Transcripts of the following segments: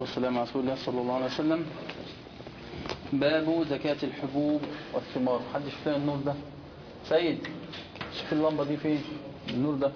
والسلام على رسول الله صلى الله عليه وسلم باب زكاة الحبوب والثمار حد شوف لنا النور ده سيد شوف اللمبة دي فين النور ده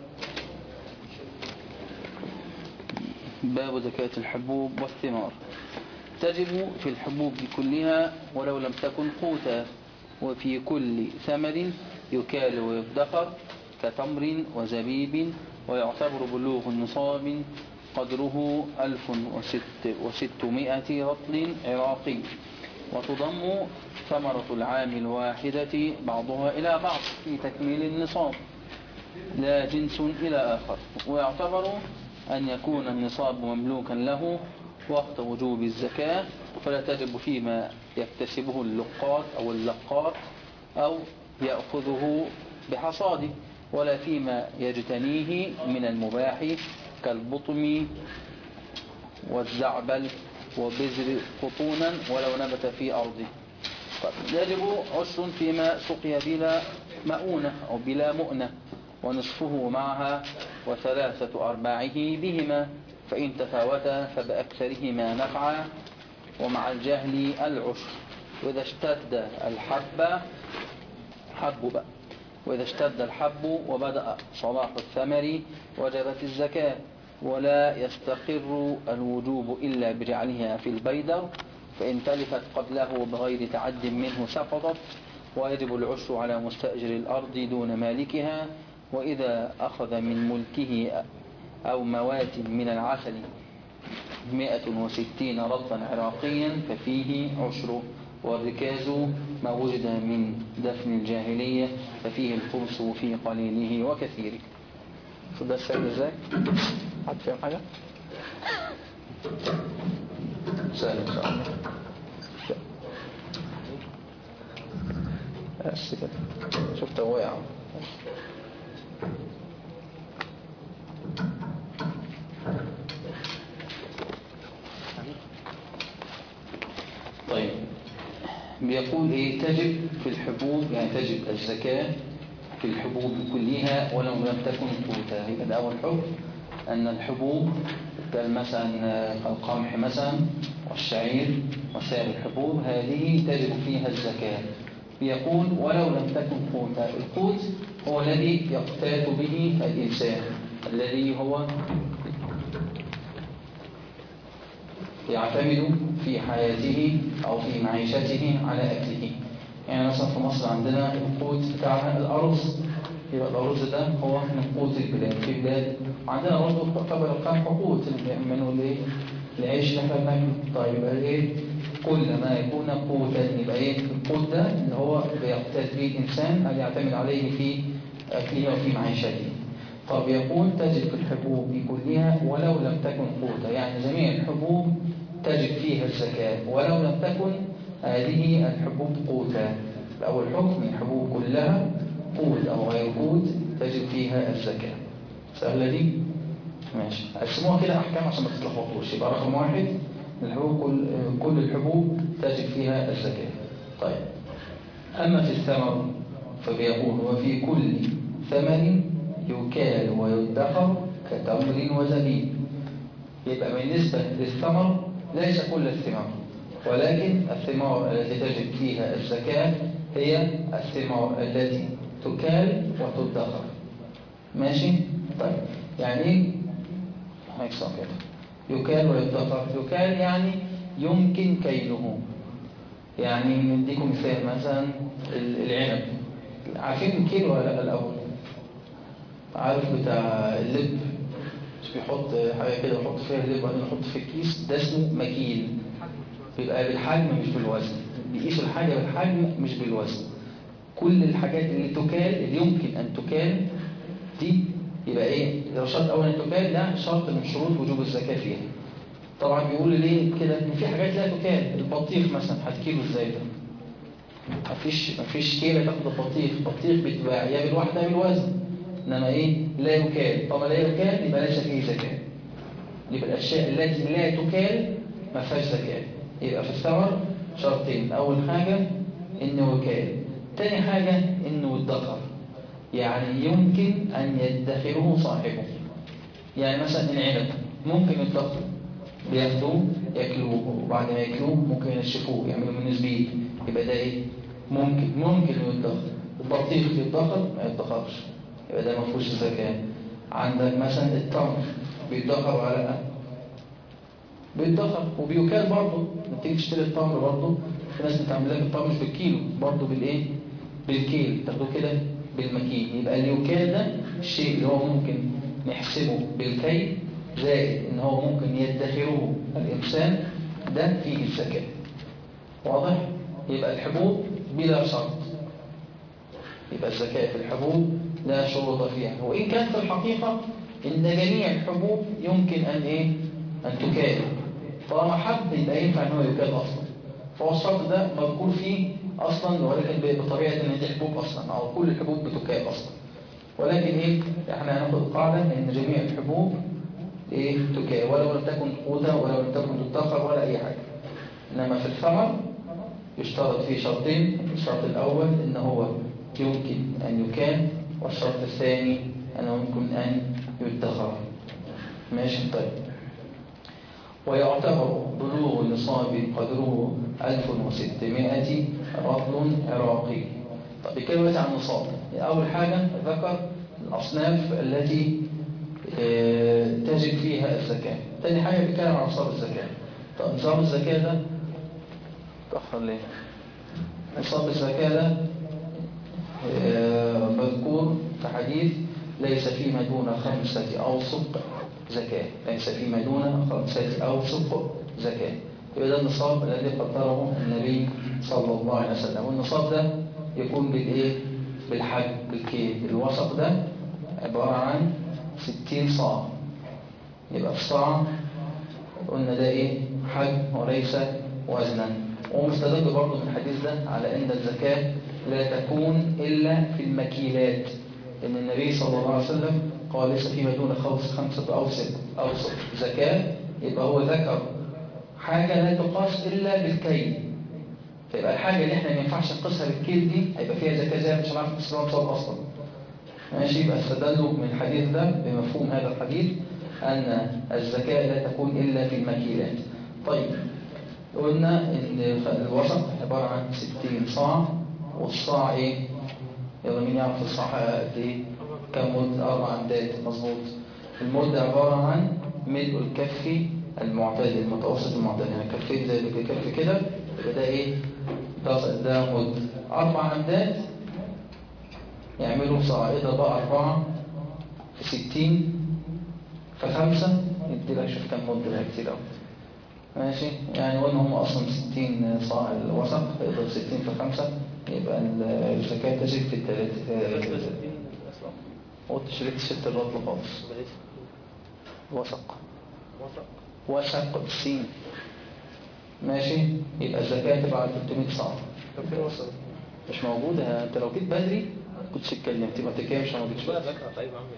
باب زكاة الحبوب والثمار تجب في الحبوب كلها ولو لم تكن قوتا وفي كل ثمر يكال ويدخر كتمر وزبيب ويعتبر بلوغ النصاب قدره ألف وست وستمائة رطل عراقي وتضم ثمرة العام الواحدة بعضها إلى بعض في تكميل النصاب لا جنس إلى آخر ويعتبر أن يكون النصاب مملوكا له وقت وجوب الزكاة فلا تجب فيما يكتسبه اللقاط أو اللقاط أو يأخذه بحصاده ولا فيما يجتنيه من المباح كالبطم والزعبل وبذر قطونا ولو نبت في أرضه يجب عشر فيما سقي بلا مؤونة أو بلا مؤنة ونصفه معها وثلاثة أرباعه بهما فإن تفاوتا فبأكثرهما نفعا ومع الجهل العشر وإذا اشتد الحب حب بقى وإذا اشتد الحب وبدأ صلاح الثمر وجبت الزكاة ولا يستقر الوجوب إلا بجعلها في البيدر فإن تلفت قبله بغير تعد منه سقطت ويجب العشر على مستأجر الأرض دون مالكها وإذا أخذ من ملكه أو موات من العسل مئة وستين رطا عراقيا ففيه عشر والركاز ما وجد من دفن الجاهلية ففيه الخمس في قليله وكثيره شو ده السيد ازاي حد فاهم حاجة سهل ان شاء الله بس كده شفت واقع طيب بيقول ايه تجب في الحبوب يعني تجب الزكاة في الحبوب كلها ولو لم تكن قوتا يبقى ده اول حكم ان الحبوب مثلا القمح مثلا والشعير وسائر الحبوب هذه تجب فيها الزكاة يقول ولو لم تكن قوتا القوت هو الذي يقتات به الإنسان الذي هو يعتمد في حياته أو في معيشته على أكله يعني مثلا في مصر عندنا القوت بتاعها الأرز يبقى الأرز ده هو من قوت البلاد في بلاد عندنا برضه تعتبر القمح قوت منه الايه العيش اللي احنا بناكله طيب يبقى ايه كل ما يكون قوتا يبقى ايه القوت ده اللي هو بيقتات به الإنسان اللي يعتمد عليه في أكله وفي معيشته طب يقول تجد في الحبوب كلها ولو لم تكن قوتا يعني جميع الحبوب تجد فيها الزكاة ولو لم تكن هذه الحبوب قوتا أول حكم الحبوب كلها قوت أو غير قوت تجد فيها الزكاة سهلة دي ماشي قسموها كده أحكام عشان ما تتلخبطوش يبقى رقم واحد الحبوب كل, كل الحبوب تجد فيها الزكاة طيب أما في الثمر فبيقول وفي كل ثمن يكال ويدخر كتمر وزبيب يبقى بالنسبة للثمر ليس كل الثمار ولكن الثمار التي تجد فيها الزكاة هي الثمار التي تكال وتدخر ماشي طيب يعني ايه هيكسر كده يكال ويدخر يكال يعني يمكن كيله يعني نديكم مثال مثلا العنب عارفين الكيلو ولا لا الاول عارف بتاع اللب مش بيحط حاجه كده يحط فيها اللب وبعدين يحط في الكيس ده اسمه مكيل بيبقى بالحجم مش بالوزن بيقيسوا الحاجه بالحجم مش بالوزن كل الحاجات اللي تكال اللي يمكن ان تكال دي يبقى ايه لو شرط اول ان تكال ده شرط من شروط وجوب الزكاه فيها طبعا بيقول ليه كده ان في حاجات لا تكال البطيخ مثلا هتكيله ازاي ده مفيش مفيش كيله تاخد البطيخ البطيخ بتباع يا بالوحده بالوزن انما ايه لا يكال طبعا لا يكال يبقى ليس فيه زكاه يبقى الاشياء التي لا تكال ما فيهاش زكاه يبقى في الثمر شرطين اول حاجه انه وكال تاني حاجه انه ادخر يعني يمكن ان يدخره صاحبه يعني مثلا العنب ممكن يدخر بياخدوه ياكلوه وبعد ما ياكلوه ممكن ينشفوه يعملوا منه زبيب يبقى ده ايه ممكن ممكن يدخر البطيخ يدخر ما يدخرش يبقى ده ما فيهوش زكاه عندك مثلا التمر بيدخر ولا لا بيدخر وبيكال برضه لما تيجي تشتري التمر برضه في ناس بتعمل لك التمر مش بالكيلو برضه بالايه بالكيل تاخده كده بالمكيل يبقى اليوكال ده الشيء اللي هو ممكن نحسبه بالكيل زائد ان هو ممكن يدخره الانسان ده فيه الزكاه واضح يبقى الحبوب بلا شرط يبقى الزكاه في الحبوب لا شروط فيها وان كان في الحقيقه ان جميع الحبوب يمكن ان ايه ان تكال طالما حب يبقى ينفع ان هو يكال اصلا فهو الشرط ده مذكور فيه اصلا ولكن بطبيعه ان دي حبوب اصلا او كل الحبوب بتكال اصلا ولكن ايه احنا هناخد قاعده ان جميع الحبوب ايه تكال ولو لم تكن قوتا ولو لم تكن تدخر ولا اي حاجه انما في الثمر يشترط فيه شرطين الشرط الاول ان هو يمكن ان يكال والشرط الثاني انه يمكن ان يدخر ماشي طيب ويعتبر بلوغ النصاب قدره 1600 رطل عراقي طب بيتكلم عن النصاب أول حاجة ذكر الأصناف التي تجب فيها الزكاة تاني حاجة بيتكلم عن نصاب الزكاة طب نصاب الزكاة ده تأخر ليه نصاب الزكاة ده مذكور في حديث ليس فيما دون خمسة أوسق زكاة ليس فيما دون خمسة أوسق زكاة يبقى ده النصاب الذي قدره النبي صلى الله عليه وسلم والنصاب ده يكون بالإيه؟ بالحج بالكيل الوسط ده عبارة عن 60 صاع يبقى الصاع قلنا ده إيه؟ حج وليس وزنا ومستدل برضه من الحديث ده على أن الزكاة لا تكون إلا في المكيلات إن النبي صلى الله عليه وسلم قال ليس فيما دون خمس خمسة أوسط أوسط زكاة يبقى هو ذكر حاجة لا تقاس إلا بالكيل فيبقى الحاجة اللي احنا ما ينفعش نقيسها بالكيل دي هيبقى فيها زكاة زي مش هنعرف نقيسها نصاب أصلا ماشي يبقى استدلوا من الحديث ده بمفهوم هذا الحديث أن الزكاة لا تكون إلا في المكيلات طيب قلنا إن الوسط عبارة عن 60 صاع والصاع إيه؟ يلا مين يعرف الصاع قد إيه؟ كم مد أربع أمداد مظبوط المد عبارة عن ملء الكف المعتدل المتوسط المعتدل يعني كفين زي كف كده يبقى ده ايه ده ده مد اربع امداد يعملوا صاعدة بقى اربعة في ستين فخمسة يدي لك شوف كم مد ده كتير قوي ماشي يعني قلنا هم اصلا 60 صاع الوسط يقدر 60 في خمسة يبقى الزكاة تجب في الثلاث قلت شريت ست الرطل خالص وسق وسق بالسين ماشي يبقى الزكاة تبقى على 300 صاع طب فين وصل؟ مش موجودة انت لو جيت بدري كنتش اتكلمت ما تكلمش انا ما جيتش لا بدري ذكر طيب يا عم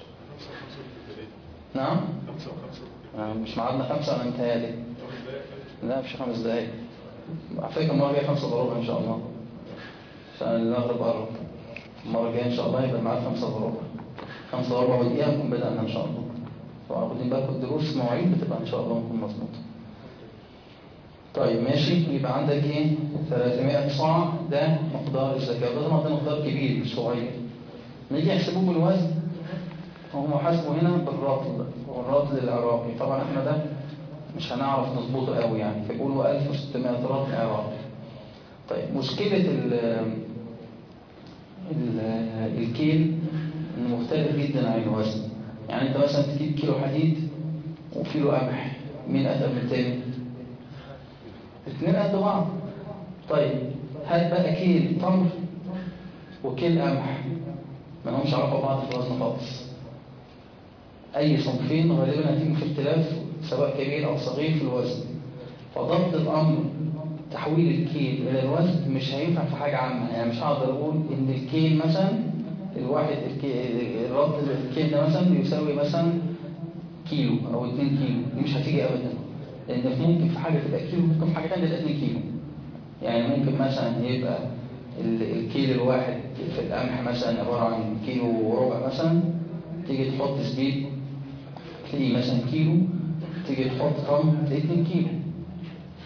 نعم خمسة وخمسة آه، مش معادنا خمسة انا متهيألي لا مش خمس دقايق على فكرة المرة الجاية خمسة الا ربع ان شاء الله عشان المغرب قرب المرة الجاية ان شاء الله يبقى الميعاد خمسة الا ربع خمسة الا ربع ودقيقة نكون بدأنا ان شاء الله طبعا واخدين بالكم الدروس مواعيد بتبقى ان شاء الله نكون مظبوطة طيب ماشي يبقى عندك ايه 300 صاع ده مقدار الزكاة ده طبعا ده مقدار كبير مش صغير نيجي يحسبوه بالوزن هم حاسبوا هنا بالرطل والرطل العراقي طبعا احنا ده مش هنعرف نظبطه قوي يعني فيقولوا 1600 رطل عراقي طيب مشكلة ال ال الكيل انه مختلف جدا عن الوزن يعني انت مثلا تجيب كيلو حديد وكيلو قمح مين اتقل من التاني؟ الاثنين قد بعض طيب هات بقى كيل تمر وكيل قمح ما لهمش علاقه ببعض في الوزن خالص اي صنفين غالبا هتيجي في اختلاف سواء كبير او صغير في الوزن فضبط الامر تحويل الكيل الى الوزن مش هينفع في حاجه عامه يعني مش هقدر اقول ان الكيل مثلا الواحد الكي- الرد الكيل ده مثلا يساوي مثلا كيلو او 2 كيلو دي مش هتيجي ابدا لان في ممكن في حاجه تبقى كيلو ممكن في حاجه ثانيه تبقى 2 كيلو يعني ممكن مثلا يبقى ال- الكيلو الواحد في القمح مثلا عباره عن كيلو وربع مثلا تيجي تحط زبيب تلاقيه مثلا كيلو تيجي تحط رمل تلاقيه 2 كيلو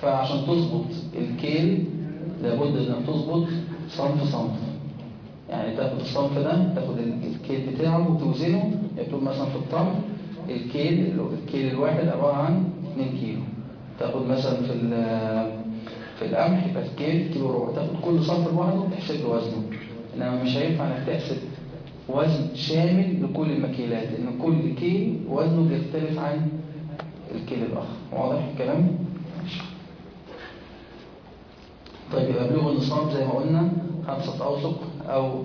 فعشان تظبط الكيل لابد انك تظبط صنف صنف يعني تاخد الصنف ده تاخد الكيل بتاعه وتوزنه يكتب مثلا في الطن الكيل الكيل الواحد عبارة عن 2 كيلو تاخد مثلا في في القمح يبقى الكيل كيلو ربع تاخد كل صنف لوحده تحسب له وزنه انما مش هينفع انك تحسب وزن شامل لكل المكيلات لان كل كيل وزنه بيختلف عن الكيل الاخر واضح الكلام طيب يبقى بلوغ النصاب زي ما قلنا خمسة أوسق أو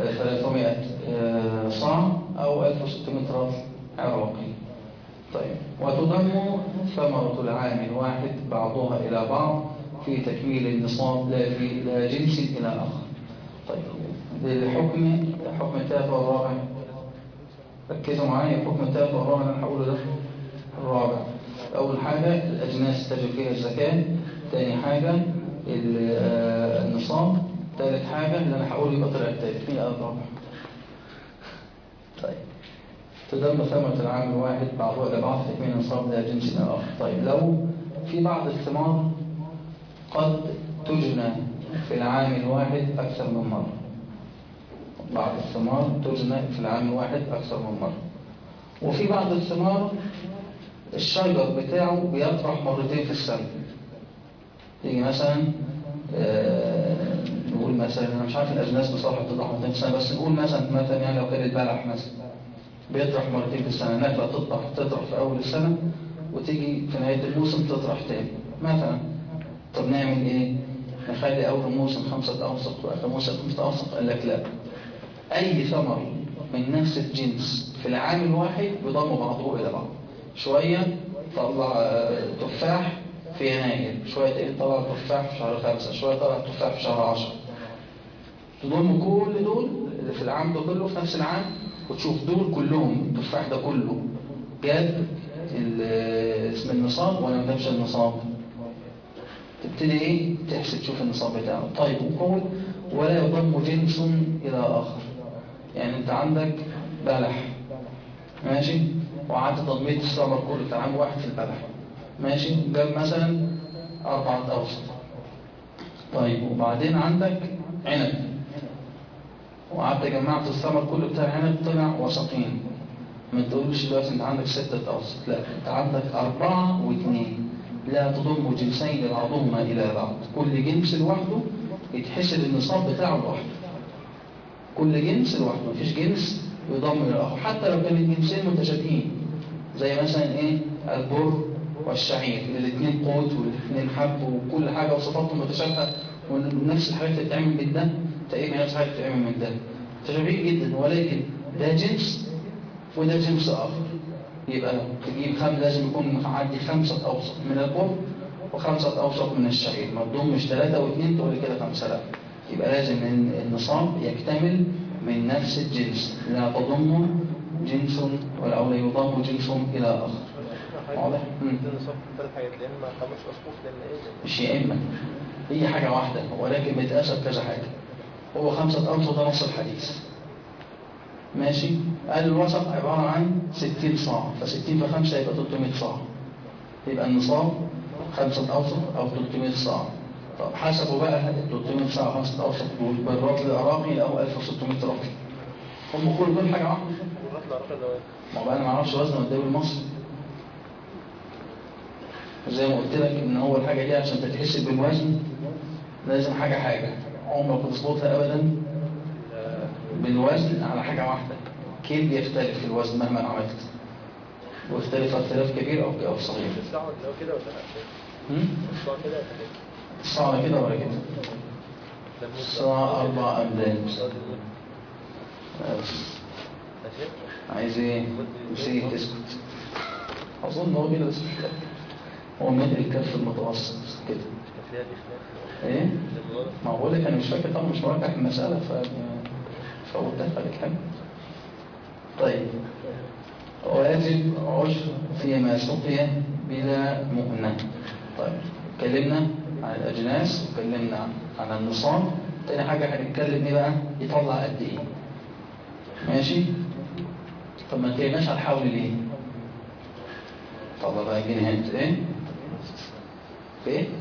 300 صاع أو 1600 راس عراقي طيب وتضم ثمرة العام الواحد بعضها إلى بعض في تكميل النصاب لا في لا جنس إلى آخر طيب الحكم حكم الثالث والرابع ركزوا معايا حكم الثالث والرابع اللي انا هقوله ده الرابع أول حاجة الأجناس تجب فيها الزكاة ثاني حاجة النصاب ثالث حاجة اللي أنا هقول يبقى طلع الثالث مين الرابع طيب تدل ثمرة العام الواحد بعضها إلى بعض في تكميل النصاب لا جنس إلى آخر طيب لو في بعض الثمار قد تجنى في العام الواحد أكثر من مرة بعض الثمار تجنى في العام الواحد أكثر من مرة وفي بعض الثمار الشجر بتاعه بيطرح مرتين في السنة تيجي مثلا آه نقول مثلا انا مش عارف الاجناس بصراحه بتطرح مرتين في السنه بس نقول مثلا مثلا يعني لو كان البلح مثلا بيطرح مرتين في السنه نخله تطرح تطرح في اول السنه وتيجي في نهايه الموسم تطرح تاني مثلا طب نعمل ايه؟ نخلي اول موسم خمسه اوسق واخر موسم خمسه اوسق قال لك لا اي ثمر من نفس الجنس في العام الواحد بيضم بعضه الى بعض شويه طلع تفاح في يناير شوية ايه طلع تفاح في شهر خمسة شوية طلع تفاح في شهر عشرة تضم كل دول اللي في العام ده كله في نفس العام وتشوف دول كلهم التفاح ده كله جاب اسم النصاب ولا ما جابش النصاب تبتدي ايه تحسب تشوف النصاب بتاعه طيب وقول ولا يضم جنس الى اخر يعني انت عندك بلح ماشي وقعدت تضميت الثمر كله في عام واحد في البلح ماشي جاب مثلا أربعة أوسط طيب وبعدين عندك عنب وقعدت جمعت الثمر كله بتاع العنب طلع وسطين ما تقولش دلوقتي انت عندك ستة أوسط لا انت عندك أربعة واثنين لا تضم جنسين بعضهما إلى بعض كل جنس لوحده يتحسب النصاب بتاعه لوحده كل جنس لوحده مفيش جنس يضم للآخر حتى لو كان الجنسين متشابهين زي مثلا ايه البر والشعير الاثنين قوت والاثنين حب وكل حاجة وصفاتهم متشابهة ونفس الحاجات اللي بتتعمل من ده تقريبا نفس الحاجات اللي بتتعمل من ده متشابهين جدا ولكن ده جنس وده جنس آخر يبقى تجيب خم لازم يكون معدي خمسة أوسط من البر وخمسة أوسط من الشعير ما تضمش ثلاثة واثنين تقول كده خمسة لا يبقى لازم النصاب يكتمل من نفس الجنس لا تضم جنس أو لا يضم جنس إلى آخر واضح؟ مش يا إما هي حاجة واحدة ولكن بيتقاسم كذا حاجة هو خمسة أوسط ده نص الحديث ماشي قال الوسط عبارة عن 60 صاع ف60 في 5 يبقى 300 صاع يبقى النصاب خمسة أوسط أو 300 صاع طب حسبوا بقى 300 صاع خمسة أوسط بالرطل العراقي أو 1600 رطل هم كل دول حاجة واحدة ما بقى أنا ما اعرفش وزن الدوري المصري زي ما قلت لك ان هو الحاجة دي عشان تتحسب بالوزن لازم حاجة حاجة عمرك ما تظبطها ابدا بالوزن على حاجة واحدة كيف بيختلف في الوزن مهما عملت ويختلف اختلاف كبير او او صغير الصاع لو كده ولا لا الصاع كده ولا كده الصاع كده ولا كده الصاع اربع امداد ماشي عايز ايه نسيت اسكت اظن هو كده بس مش فاكر هو ملء الكف المتوسط كده فيها الإخلاف ايه ما بقول لك انا مش فاكر طبعا مش مراجع المساله ف فقلت لك حاجه طيب ويجب عشر فيما سقي بلا مؤنة طيب اتكلمنا عن الأجناس واتكلمنا عن النصاب تاني حاجة هنتكلم ايه بقى يطلع قد ايه ماشي طب ما اتكلمناش على الحول ليه طب بقى جينا هنت ايه في ايه؟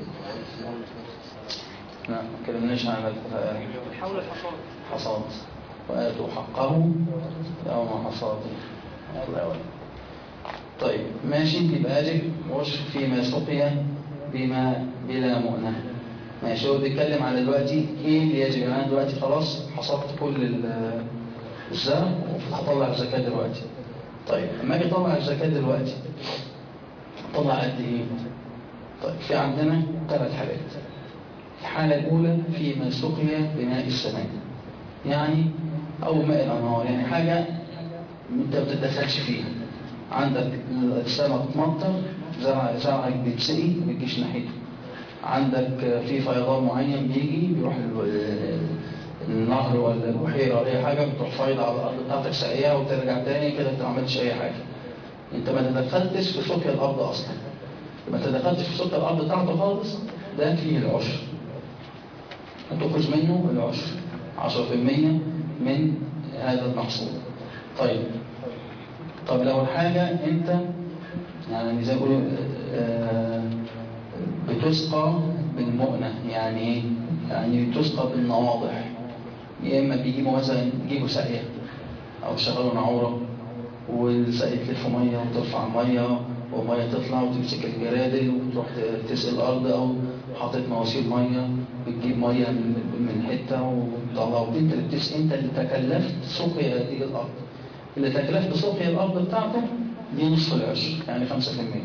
لا ما اتكلمناش عن ال- حول الحصاد حصاد وآتوا حقه يوم حصاده الله يولي. طيب ماشي يبقى أجب عشر فيما سقي بما بلا مؤنة ماشي هو بيتكلم على دلوقتي ايه اللي يجب يعني أنا دلوقتي خلاص حصدت كل ال- الزرع وهطلع الزكاة دلوقتي طيب اما اجي اطلع الزكاة دلوقتي اطلع قد ايه طيب في عندنا ثلاث حالات الحالة الأولى فيما سقي بماء السماء يعني أو ماء الأنهار يعني حاجة أنت ما بتتدخلش فيها عندك السماء بتمطر زرع زرعك بيتسقي ما بتجيش ناحيته عندك في فيضان معين بيجي بيروح ال- النهر ولا البحيرة ولا أي حاجة بتروح فايضة على الأرض بتاعتك سقيها وترجع تاني كده أنت ما عملتش أي حاجة أنت ما تدخلتش في سقي الأرض أصلا ما تدخلتش في سقي الأرض بتاعته خالص ده فيه العشر هتخرج منه العشر 10% من هذا المحصول طيب طب لو الحاجة انت يعني زي ما بيقولوا آه، بتسقى بالمؤنة يعني ايه؟ يعني بتسقى بالنواضح يا اما بيجيبوا مثلا يجيبوا ساقية او يشغلوا نعورة والساقية تلف مية وترفع مية ومية تطلع وتمسك الجرادل وتروح تسقي الأرض أو حاطط مواسير مية بتجيب مية من من حتة وتطلع وانت اللي بتسقي انت اللي تكلفت سقي هذه الأرض اللي تكلفت سقي الأرض بتاعته دي نصف العشر يعني 5%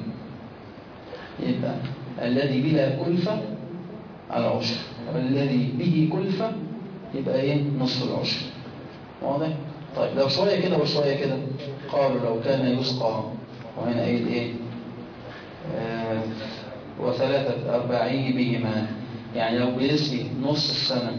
يبقى الذي بلا كلفة العشر والذي به كلفة يبقى ايه نصف العشر واضح؟ طيب لو شوية كده وشوية كده قالوا لو كان يسقى وهنا قايل ايه آه وثلاثة أرباعيه بهما يعني لو بيسقي نص السنة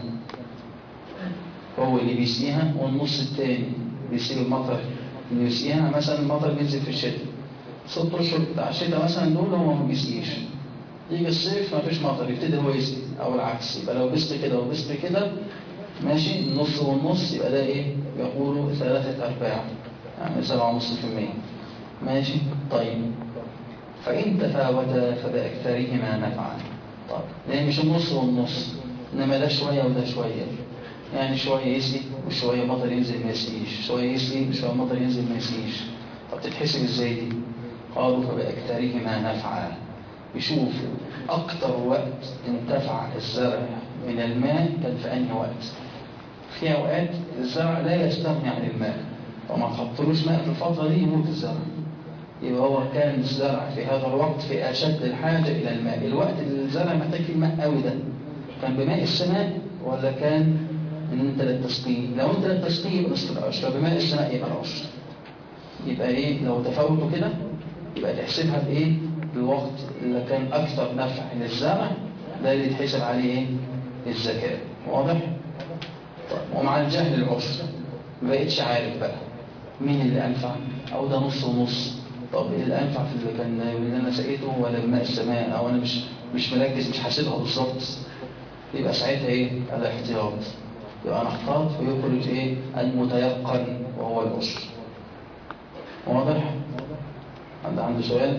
هو اللي بيسقيها والنص التاني بيسقي المطر اللي بيسقيها مثلا المطر بينزل في الشتاء ست أشهر بتاع الشتاء مثلا دول هو ما بيسقيش يجي الصيف ما فيش مطر يبتدي هو يسقي أو العكس يبقى لو بيسقي كده وبيسقي كده ماشي النص والنص يبقى ده ايه يقولوا ثلاثة أرباع يعني سبعة ونص في المية ماشي طيب فإن تفاوتا فبأكثرهما نفعا طيب لأن مش النص والنص إنما ده شوية وده شوية يعني شوية يسقي وشوية مطر ينزل ما يسقيش شوية يسقي وشوية مطر ينزل ما يسقيش طب تتحسب ازاي دي قالوا فبأكثرهما نفعا يشوفوا أكتر وقت انتفع الزرع من الماء كان في أنهي وقت في أوقات الزرع لا يستغني عن الماء وما تحطلوش ماء في الفترة دي يموت الزرع يبقى هو كان الزرع في هذا الوقت في أشد الحاجة إلى الماء الوقت اللي الزرع محتاج فيه الماء قوي ده كان بماء السماء ولا كان ان انت لا تسقيه لو انت لا تسقيه يبقى نصف العشر بماء السماء يبقى العشر يبقى ايه لو تفاوتوا كده يبقى تحسبها بايه بالوقت اللي كان اكثر نفع للزرع ده اللي يتحسب عليه ايه الزكاة واضح طيب ومع الجهل العشر ما بقتش عارف بقى مين اللي انفع او ده نص ونص طب ايه اللي انفع في اللي كان اللي انا سقيته ولا بماء السماء او انا مش مش مركز مش حاسبها بالظبط يبقى ساعتها ايه الاحتياط يبقى نحتاط ويخرج ايه المتيقن وهو العشر واضح حد عنده سؤال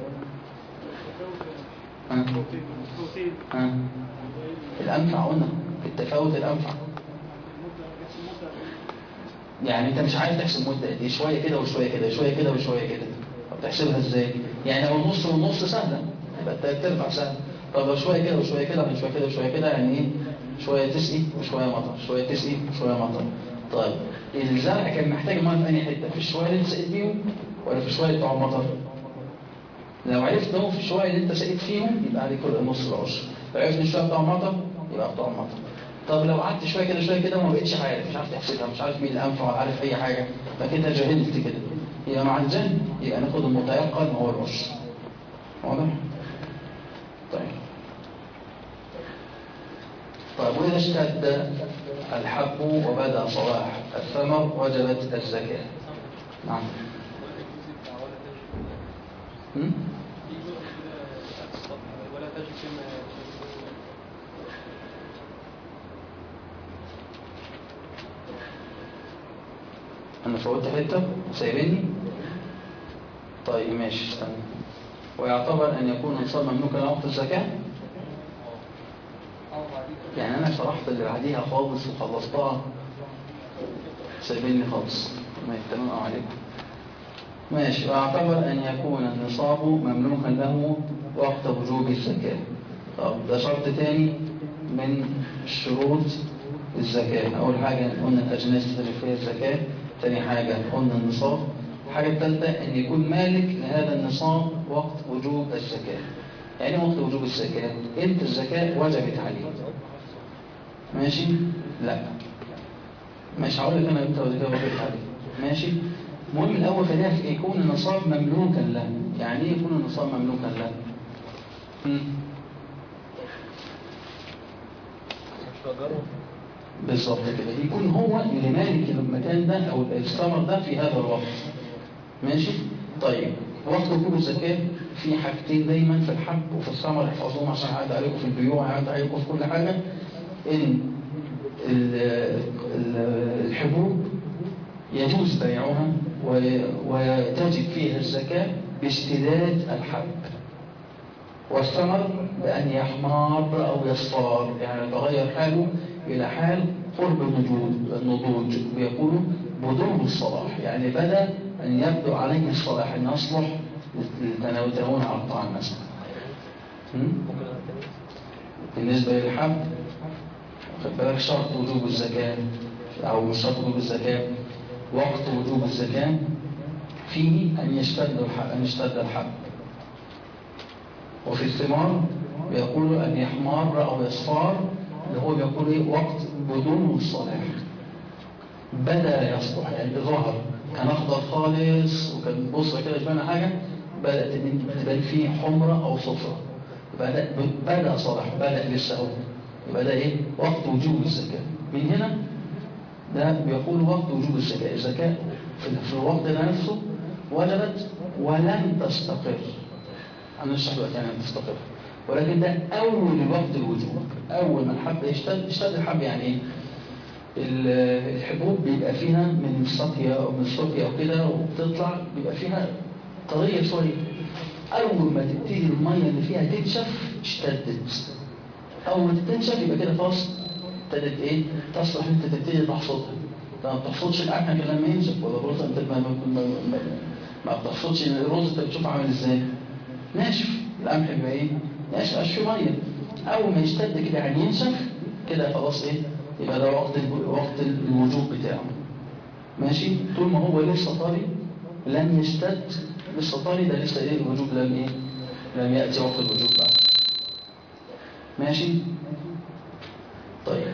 ها ها الانفع قلنا التفاوت الانفع يعني انت مش عارف تحسب مده قد ايه شويه كده وشويه كده شويه كده وشويه كده طب تحسبها ازاي يعني لو نص ونص سهله يبقى التلات ارباع سهل طب لو شويه كده وشويه كده يعني شويه كده وشويه كده يعني ايه شويه تسقي وشويه مطر شويه تسقي وشويه مطر طيب الزرع كان محتاج ميه في اي حته في الشويه اللي انت سقيت فيهم ولا في الشويه بتوع المطر لو عرفت انهم في الشويه اللي انت سقيت فيهم يبقى عليك كل نص العشر لو عرفت الشويه بتوع المطر يبقى بتوع المطر طب لو قعدت شويه كده شويه كده وما بقتش عارف مش عارف تحسبها مش عارف مين الانفع ولا عارف اي حاجه فكده جهلت كده يبقى مع الجهل يبقى ناخد المتيقن هو العشر واضح طيب طيب وإذا اشتد الحب وبدا صلاح الثمر وجبت الزكاة نعم هم؟ ولا تجد فيما أنا فوتت حتة سايبني طيب ماشي استنى ويعتبر أن يكون النصاب مملوكا له وقت الزكاة يعني أنا شرحت اللي بعديها خالص وخلصتها سايبيني خالص ما يتمم عليكم ماشي واعتبر أن يكون النصاب مملوكا له وقت وجوب الزكاة طب ده شرط تاني من شروط الزكاة أول حاجة قلنا الأجناس تجري فيها الزكاة تاني حاجة قلنا النصاب الحاجة الثالثة أن يكون مالك لهذا النصاب وقت وجوب الزكاة يعني وقت وجوب الزكاة امتى الزكاة وجبت عليه ماشي لا مش هقول لك انا امتى الزكاة وجبت عليه ماشي المهم الاول خلينا في يكون النصاب مملوكا له يعني ايه يكون النصاب مملوكا له مم. مش بأجره بالظبط كده يكون هو اللي مالك المكان ده او الثمر ده في هذا الوقت ماشي طيب وقت وجوب الزكاة في حاجتين دايما في الحب وفي الثمر احفظوهم عشان عاد عليكم في البيوع عاد عليكم في كل حاجة ان ال- ال- الحبوب يجوز بيعها و- وتجب فيها الزكاة باشتداد الحب والثمر بأن يحمار أو يصفار يعني يتغير حاله إلى حال قرب النضوج النضوج ويقولوا بدون الصلاح يعني بدأ أن يبدو عليه الصلاح أن يصلح للتناول على الطعام مثلا م? ممكن أنا تاني بالنسبة للحب خد بالك شرط وجوب الزكاة أو مش شرط وجوب الزكاة وقت وجوب الزكاة فيه أن يشتد الحب أن يشتد الحب وفي الثمار بيقول أن يحمر أو يصفار اللي هو بيقول إيه وقت بدون الصلاح بدأ يصلح يعني ظهر كان أخضر خالص وكان بصرة كده يشبهنا حاجة بدأت تبان فيه حمرة أو صفرة بدأ بدأ صلاح بدأ لسه هو يبقى ده إيه وقت وجوب الزكاة من هنا ده بيقول وقت وجوب الزكاة الزكاة في في الوقت ده نفسه وجبت ولم تستقر هنشرح دلوقتي يعني تستقر ولكن ده أول وقت الوجوب أول ما الحب يشتد يشتد الحب يعني إيه؟ ال- الحبوب بيبقى فيها من السقيا أو من السقيا أو كده وبتطلع بيبقى فيها طرية شوية أول ما تبتدي المية اللي فيها تنشف اشتدت أول ما تنشف يبقى كده خلاص ابتدت إيه تصلح إن أنت تبتدي تحصدها أنت ما بتحصدش القمح غير لما ينشف ولا الرز أنت ما, ما, ما, ما, ما بتحصدش الرز أنت بتشوفه عامل إزاي ناشف القمح بيبقى إيه ناشف مبقاش فيه مية أول ما يشتد كده يعني ينشف كده خلاص إيه يبقى ده وقت الب- وقت الوجوب بتاعه ماشي طول ما هو لسه طري لم يشتد لسه طري ده لسه ايه الوجوب لم ايه لم يأتي وقت الوجوب بعد ماشي طيب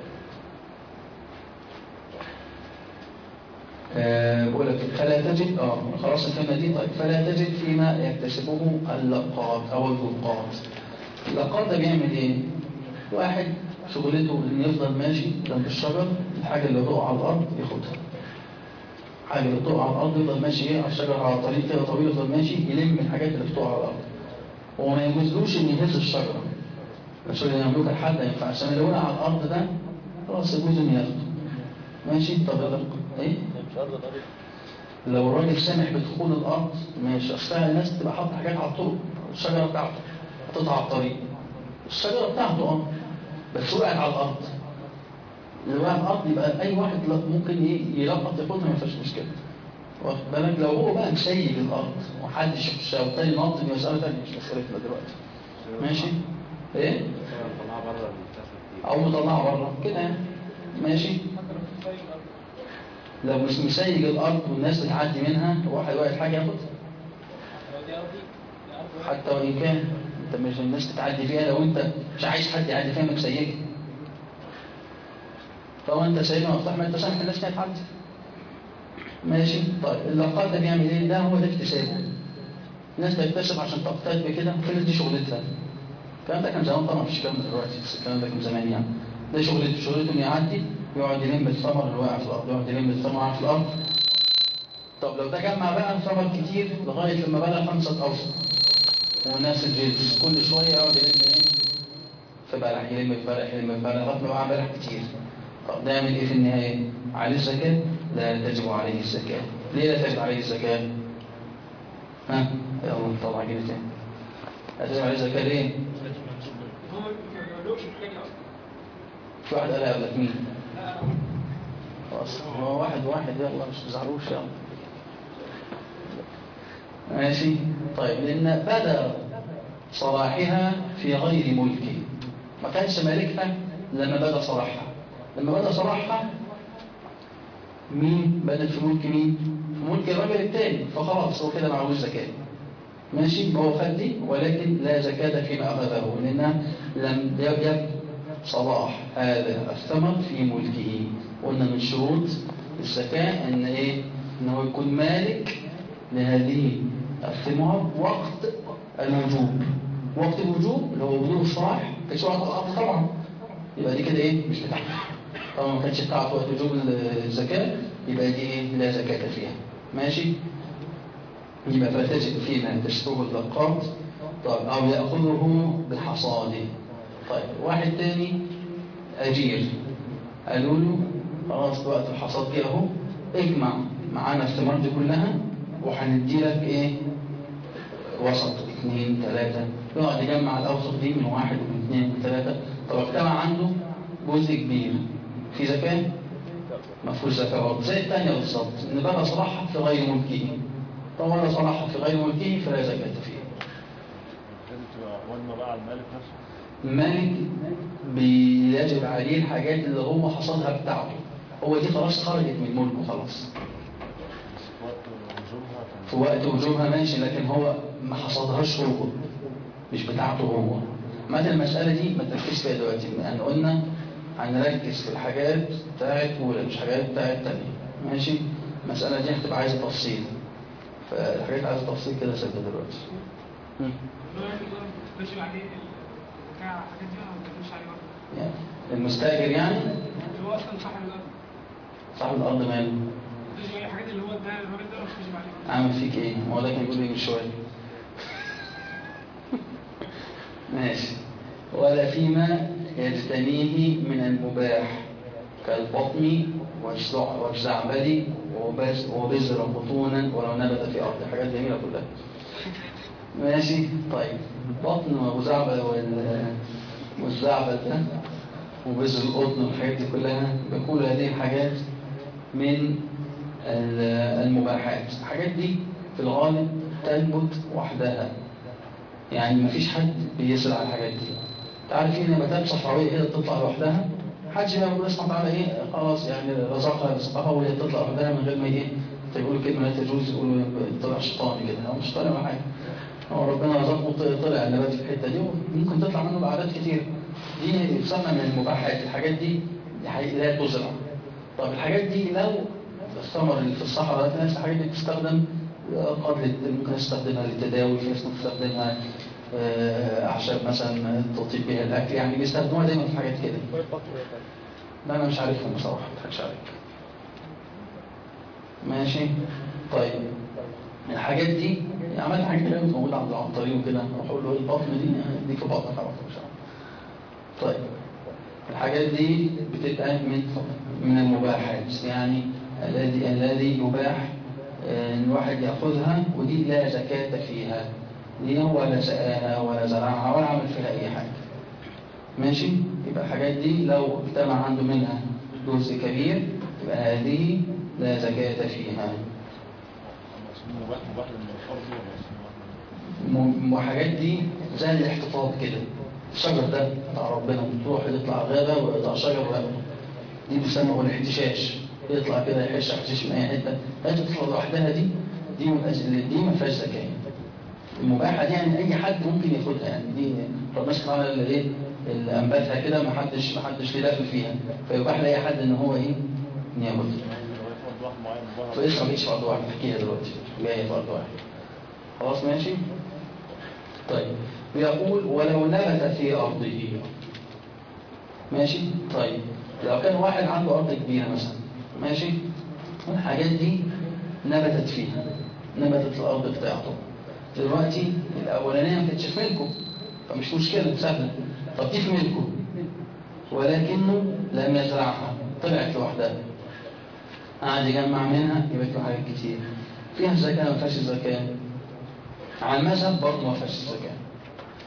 آه، بقول لك فلا تجد اه خلاص الكلمه دي طيب فلا تجد فيما يكتسبه اللقاط او الذوقات اللقاط ده بيعمل ايه واحد شغلته ان يفضل ماشي جنب الشجر الحاجه اللي تقع على الارض ياخدها حاجه اللي تقع على الارض يفضل ماشي ايه على الشجر على طريق كده طويل يفضل ماشي يلم الحاجات اللي بتقع على الارض وما يجوزلوش ان يهز الشجره الشجره اللي يملكها لحد ما ينفعش عشان اللي وقع على الارض ده خلاص يجوز ان ياخده ماشي طب يلا ايه هي مش أرض الأرض لو الراجل سامح بدخول الارض ماشي اصل الناس تبقى حاطه حاجات على الطرق الشجره بتاعته حاططها على الطريق الشجره بتاعته اه بس وقعت على الارض اللي وقع على الارض يبقى اي واحد لا- ممكن ايه يلقط ياخدها ما فيهاش مشكله واخد بالك لو هو بقى مسيب الارض وحدش يخشها والتاني نط دي مساله ثانيه مش مسالتنا دلوقتي ماشي ايه طلعها بره المنتخب او مطلعها بره كده يعني ماشي لو مش مسيج الارض والناس بتعدي منها واحد واحد حاجه ياخدها حتى وان كان انت مش الناس تتعدي فيها لو انت مش عايز حد يعدي فيها مسيجها طبعا انت سايبها مفتوح ما انت سامح الناس انها تعدي ماشي طيب اللقاء ده بيعمل ايه ده هو ده اكتساب الناس تكتسب عشان تقتاد بكده في ناس دي شغلتها الكلام ده كان زمان طبعا مفيش الكلام ده دلوقتي بس الكلام ده كان زمان يعني ده شغلته شغلته انه يعدي يقعد يلم الثمر اللي واقع في الارض يقعد يلم الثمر اللي واقع في الارض طب لو ده جمع بقى ثمر كتير لغايه لما بلغ خمسه اوسط والناس الجنس كل شويه يقعد يلم ايه في بلح يلم في بلح يلم في بلح لغايه ما وقع بلح كتير طب ده يعمل ايه في النهايه؟ عليه الزكاه؟ لا تجب عليه الزكاه ليه لا تجب عليه الزكاه؟ ها يلا نطلع كده تاني هتجب عليه زكاة ليه؟ هم ما بيقولوش الحاجه دي اصلا في واحد قالها قبلك مين؟ لا انا خلاص هو واحد واحد يلا مش تزعلوش يلا ماشي طيب لأن بدا صلاحها في غير ملكه ما كانش مالكها لما بدا صلاحها لما بدا صلاحها مين بدأ في ملك مين في ملك الرجل الثاني فخلاص هو كده معهوش زكاة ماشي هو خد دي ولكن لا زكاة فيما أخذه لأن لم يجب صلاح هذا الثمر في ملكه قلنا من شروط الزكاة ان ايه ان هو يكون مالك لهذه الثمار وقت الوجوب وقت الوجوب اللي هو وجوب الصلاح كانش وقت الأرض طبعا يبقى دي كده ايه مش بتاعته طبعا ما كانش بتاعته وقت وجوب الزكاة يبقى دي ايه لا زكاة فيها ماشي يبقى فتجد فيما تشتره اللقاط طيب أو يأخذه بحصاده طيب واحد تاني أجير قالوا له خلاص وقت الحصاد دي أهو اجمع معانا الثمار دي كلها وهندي لك إيه وسط اثنين ثلاثة يقعد يجمع الأوسط دي من واحد ومن اثنين ومن ثلاثة طب اجتمع عنده جزء كبير في زكاة ما فيهوش زكاة برضه زي الثانية بالظبط إن بقى صلاحها في غير ملكه طبعا صلاحها في غير ملكه فلا زكاة فيه لازم تبقى وزنه بقى على المالك نفسه المالك بيجب عليه الحاجات اللي هو حصدها بتاعته هو دي خلاص خرجت من ملكه خلاص في وقت وجوبها كان في وقت وجوبها ماشي لكن هو ما حصدهاش هو مش بتاعته هو مثلا المسألة دي ما تركزش فيها دلوقتي لأن قلنا هنركز في الحاجات بتاعت أولى مش حاجات بتاعت تانية ماشي المسألة دي هتبقى عايزة تفصيل فالحاجات عايزة تفصيل كده سيبها دلوقتي مم. اللي هو يعني اللي هو بتمشي عليه بتاع الحاجات دي ولا ما بتمشي عليه برضه يعني المستاجر يعني اللي هو اصلا صاحب الارض صاحب الأرض ماله بتمشي عليه الحاجات اللي هو اداها الراجل ده مش بتمشي عليه عامل فيك ايه ما هو ده كان بيقول لي من شويه ماشي ولا فيما يجتنيه من المباح كالبطن والزع- والزعبل وبز- وبزر بطونا ولو نبت في أرض حاجات جميلة كلها ماشي طيب البطن وزعبل وال- والزعبل ده وبزر القطن والحاجات دي كلها بكل هذه الحاجات من ال- المباحات الحاجات دي في الغالب تنبت وحدها يعني مفيش حد بيسرع الحاجات دي تعرفين نباتات صحراوية كده بتطلع لوحدها حدش بقى يقول اسمع تعالى ايه خلاص يعني رزقها رزقها وهي تطلع لوحدها من غير ما ايه تقولوا كلمة لا تجوز يقولوا طلع شيطاني كده هو مش طالع ولا حاجة هو ربنا رزقه ط- طلع النبات في الحتة دي وممكن تطلع منه بأعداد كتير دي يسمى من المباحات الحاجات دي حقيقة لا تزرع طب الحاجات دي لو الثمر اللي في الصحراء في ناس الحاجات دي بتستخدم آه، قد للت- ممكن استخدمها للتداوي في ناس ممكن تستخدمها آه، أعشاب مثلا تطيب بها الأكل يعني بيستخدموها دايما في حاجات كده شوية بطن يا فندم. لا أنا مش عارفهم بصراحة ما اضحكش عليك ماشي طيب الحاجات دي عملت حاجات كده موجودة عند العنطري وكده اروح اقول له البطن دي دي في بطنك على طول ان شاء الله طيب الحاجات دي بتبقى من من المباحات يعني الذي الذي يباح آه، ان الواحد ياخذها ودي لا زكاة فيها دي هو لا سقاها ولا زرعها ولا عمل فيها اي حاجة ماشي يبقى الحاجات دي لو اجتمع عنده منها جزء كبير يبقى هذه لا زكاة فيها مسموم مباح مباح للفرد ولا مسموم مباح م- وحاجات دي زي الاحتفاظ كده الشجر ده بتاع ربنا بتروح يطلع غابة ويقطع شجر وياخده دي بيسموه الاحتشاش يطلع كده يحش حشيش من اي حته لا تطلع لوحدها دي دي من اجل دي ما فيهاش زكاه المباحه دي يعني اي حد ممكن ياخدها يعني دي ربنا سبحانه وتعالى اللي ايه اللي انبتها كده ما حدش ما حدش ليه داخل فيها فيباح لاي حد ان هو ايه ان ياخدها يعني لو يفرض واحد معين مباح فاسمع مش فرد واحد احكيها دلوقتي جايه فرد واحد خلاص ماشي طيب بيقول ولو نبت في ارضه ماشي طيب لو كان واحد عنده ارض كبيره مثلا ماشي والحاجات دي نبتت فيها نبتت الارض بتاعته دلوقتي الاولانيه ما كانتش في ملكه فمش مشكله سهله طب دي في ملكه ولكنه لم يزرعها طلعت لوحدها قعد يجمع منها يبقى له حاجات كتير فيها الزكاة ما فيهاش الزكاة على المذهب برضه ما فيهاش الزكاة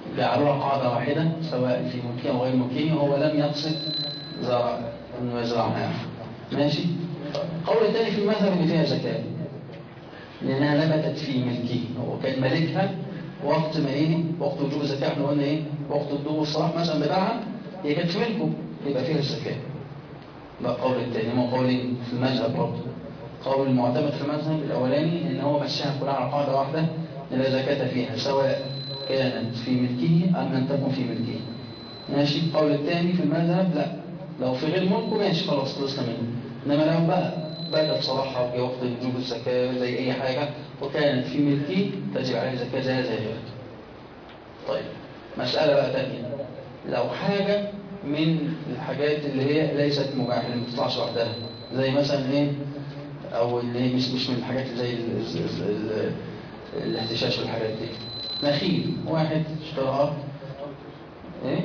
جعلوها قاعدة واحدة سواء في ملكية أو غير ملكية هو لم يقصد زرع إنه يزرعها يعني. ماشي قول الثاني في المذهب اللي فيها زكاة لأنها نبتت في ملكه هو كان مالكها وقت ما إيه وقت وجوب الزكاة احنا قلنا إيه وقت الدور والصلاح مثلا بتاعها هي كانت في ملكه يبقى فيها الزكاة ده قول الثاني هو قولين في المذهب برضه قول المعتمد في المذهب الأولاني إن هو مشاها كلها على قاعدة واحدة لا زكاة فيها سواء كانت في ملكه أم لم تكن في ملكه ماشي القول الثاني في المذهب لا لو في غير ملكه ماشي خلاص خلصنا منه إنما لو بقى بدأت صلاحها في وقت وجوب الزكاة زي أي حاجة وكانت في ملكه تجب عليه زكاة زي زي غيرها طيب مسألة بقى تانية لو حاجة من الحاجات اللي هي ليست مباحة اللي ما بتطلعش وحدها زي مثلا ايه او اللي هي مش مش من الحاجات اللي زي ال- ال- ال- الاحتشاش والحاجات دي نخيل واحد اشتراها ايه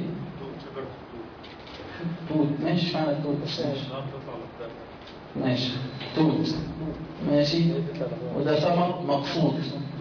توت ماشي معنى توت بس ماشي ماشي توت ماشي وده ثمر مقصود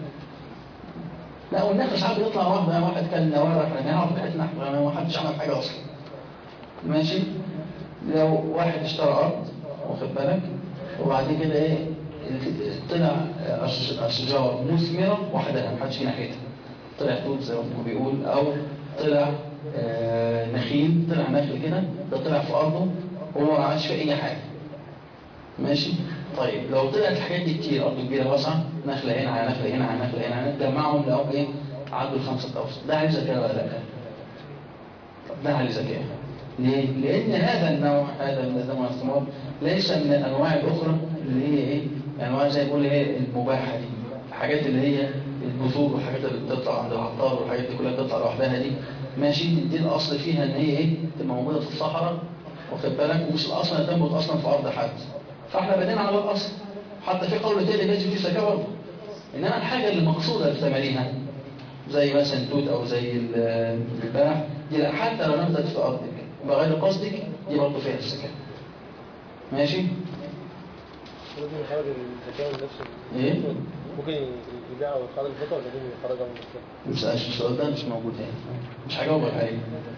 لا والنخل ساعات بيطلع واحد واحد كان نوارة احنا نعرف بتاعتنا احنا ما حدش عمل حاجة اصلا ماشي لو واحد اشترى ارض واخد بالك وبعد كده ايه طلع أش- اشجار مثمرة وحدها محدش في ناحيتها طلع توت زي ما بيقول او طلع آه، نخيل طلع نخل كده ده طلع في ارضه وهو ما عملش في اي حاجه ماشي طيب لو طلعت الحاجات دي كتير ارض كبيره واسعه نخله هنا على نخله هنا على نخله هنا على جمعهم لقوا ايه عدوا الخمسه اوسط ده عليه زكاه ولا لا؟ طب ده عليه زكاه ليه؟ لان هذا النوع هذا من النوع الثمار ليس من الانواع الاخرى اللي هي ايه؟ انواع زي ما بيقول هي المباحه دي الحاجات اللي هي البذور والحاجات اللي بتطلع عند العطار والحاجات دي كلها بتطلع لوحدها دي ماشي دي الاصل فيها ان هي ايه؟ تبقى موجوده في الصحراء واخد بالك ومش الاصل انها تنبت اصلا في ارض حد فاحنا بدينا على الاصل حتى في قول تاني بيجي فيه زكاه برضه انما الحاجه اللي مقصوده لثمرها زي مثلا توت او زي ال- البلح دي لا حتى لو نبتت في ارضك بغير قصدك دي برضه فيها الزكاه ماشي ممكن يخرج الزكاة من نفسه ايه ممكن يبيع ويخرج الزكاة ولا ممكن يخرجها من نفسه؟ مش السؤال ده مش موجود هنا مش هجاوبك عليه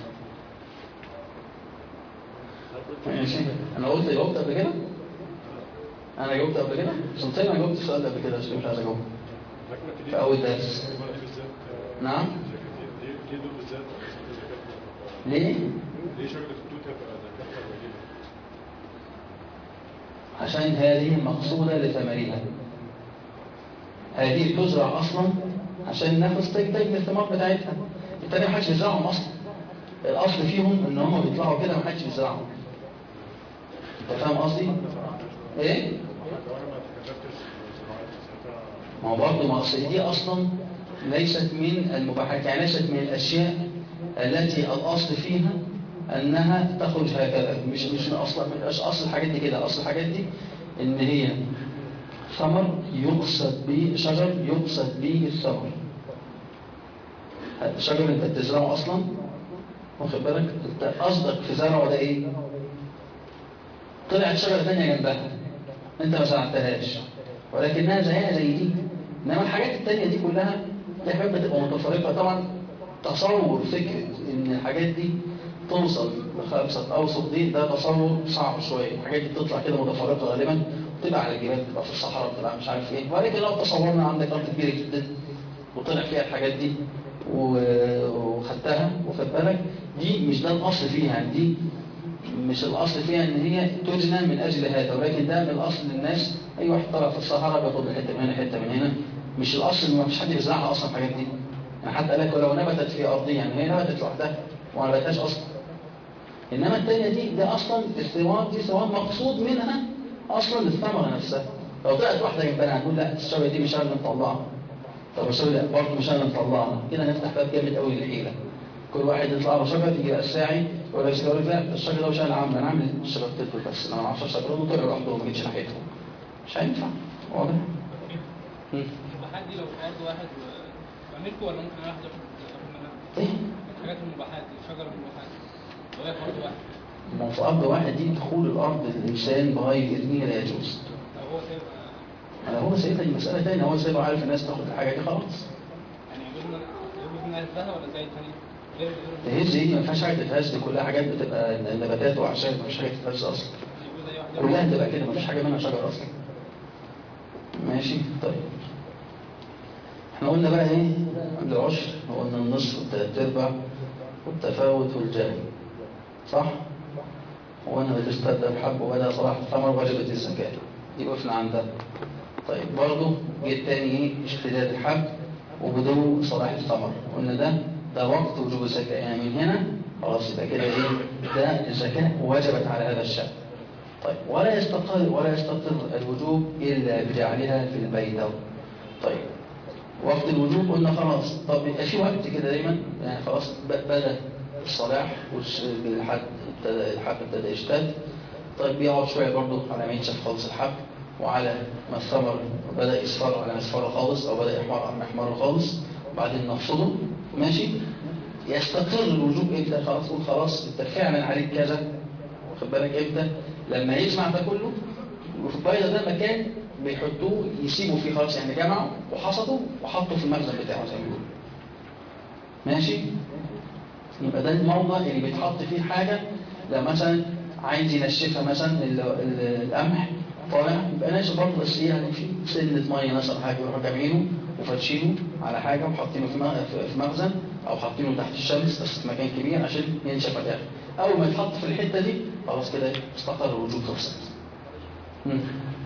ماشي انا قلت جاوبت قبل كده انا جاوبت قبل كده سلطان انا جاوبت السؤال ده قبل كده عشان مش عايز اجاوبه في اول درس نعم ليه دول بالذات ليه ليه شجرة التوت هتبقى زكاتها قليلة؟ عشان هذه مقصودة لثمرها هذه تزرع أصلا عشان النفس تجتج الثمار بتاعتها التاني محدش بيزرعهم أصلا الأصل فيهم إن هم بيطلعوا كده محدش بيزرعهم أنت فاهم قصدي؟ إيه؟ لو انا ما تكلفتش زراعة ساعتها ما هو برضه ما أصل دي أصلا ليست من المباحات يعني ليست من الأشياء التي الأصل فيها أنها تخرج هكذا مش مش من أصل مش أصل الحاجات دي كده أصل الحاجات دي إن هي ثمر يقصد به شجر يقصد به الثمر الشجر أنت بتزرعه أصلا واخد بالك أنت قصدك في زرعه ده إيه؟ طلعت شجرة تانية جنبها أنت ما زرعتهاش ولكنها زيها زي دي انما الحاجات التانية دي كلها دي حاجات بتبقى متفرقة طبعا تصور فكرة ان الحاجات دي توصل لخمسة اوسط دي ده تصور صعب شوية الحاجات دي بتطلع كده متفرقة غالبا بتبقى على الجبال بتبقى في الصحراء بتبقى مش عارف ايه ولكن لو تصورنا عندك ارض كبيرة جدا وطلع فيها الحاجات دي و- وخدتها واخد بالك دي مش ده الاصل فيها يعني دي مش الأصل فيها إن هي تجنى من أجل هذا ولكن ده من الأصل للناس أي واحد طلع في الصحراء بياخد حتة من هنا حتة من هنا مش الأصل إن ما فيش حد بيزرعها أصلا الحاجات دي يعني حتى قال لك ولو نبتت في أرضها يعني هي نبتت لوحدها وما نبتهاش أصلا إنما التانية دي ده أصلا الثمار دي ثمار مقصود منها أصلا الثمرة نفسها لو طلعت واحدة جنبنا هنقول لا الشجرة دي مش أنا اللي مطلعها طب الشجرة لا برضه مش أنا اللي مطلعها كده نفتح باب جامد قوي للحيلة كل واحد يطلع له شجره يجي بقى الساعي ولا يقول لك لا الشجره ده مش انا عامل انا عامل الشجره تدخل بس انا ما اعرفش الشجره دول طلعوا لوحدهم ما جيتش ناحيتهم مش هينفع واضح؟ مم. المباحات دي لو في ارض واحد وملكه ولا ممكن واحد ياخد ياخد منها؟ ايه؟ الحاجات المباحات دي شجر المباحات لو هي في ارض واحد ما هو في ارض واحد دي دخول الارض الانسان بغير اذنه لا يجوز لو هو سايبها انا هو سيدنا دي مساله ثانيه هو سيبه عارف الناس تاخد الحاجه دي خلاص يعني يجوز ان يجوز ان نهزها ولا زي الثاني؟ غير غير الهز دي ما فيهاش حاجه تتهز دي كلها حاجات بتبقى نباتات واعشاب ما فيش حاجه تتهز اصلا يبقوا زي واحده كلها تبقى كده ما فيش حاجه منها شجر اصلا ماشي طيب احنا قلنا بقى ايه العشر وقلنا النصف والتلات ارباع والتفاوت والجري صح وقلنا إذا اشتد الحب وبدا صلاح الثمر وجبت الزكاه دي وقفنا عندها طيب برضه جه تاني ايه اشتداد الحب وبدو صلاح الثمر قلنا ده ده وقت وجوب الزكاه يعني من هنا خلاص يبقى كده ايه ده الزكاه وجبت على هذا الشاب طيب ولا يستقر ولا يستقر الوجوب إلا بجعلها في البيت طيب وقت الوجوب قلنا خلاص طب يبقى في وقت كده دايما يعني خلاص ب- بدأ الصلاح والحد ابتدى الحب ابتدى يشتد طيب بيقعد شوية برضه على ما ينشف خالص الحب وعلى ما الثمر بدأ يصفر على ما يصفر خالص أو بدأ يحمر على ما يحمر خالص وبعدين نفصله ماشي يستقر الوجوب امتى خلاص قول خلاص انت فعلا عليك كذا واخد بالك امتى لما يجمع ده كله وفي البيضة ده مكان بيحطوه يسيبوا فيه خلاص يعني جمعوا وحصدوا وحطوا في المخزن بتاعه زي ما بيقولوا ماشي يبقى ده الموضع اللي بيتحط فيه حاجة لو مثلا عايز ينشفها مثلا ال- ال- القمح طالع يبقى ناشف برضه بس ايه يعني في سنة مية مثلا حاجة يروحوا جامعينه وفاتشينه على حاجة وحاطينه في م- في- في مخزن أو حاطينه تحت الشمس بس في مكان كبير عشان ينشف على الآخر أول ما يتحط في الحتة دي خلاص كده استقر الوجود خلصت مم.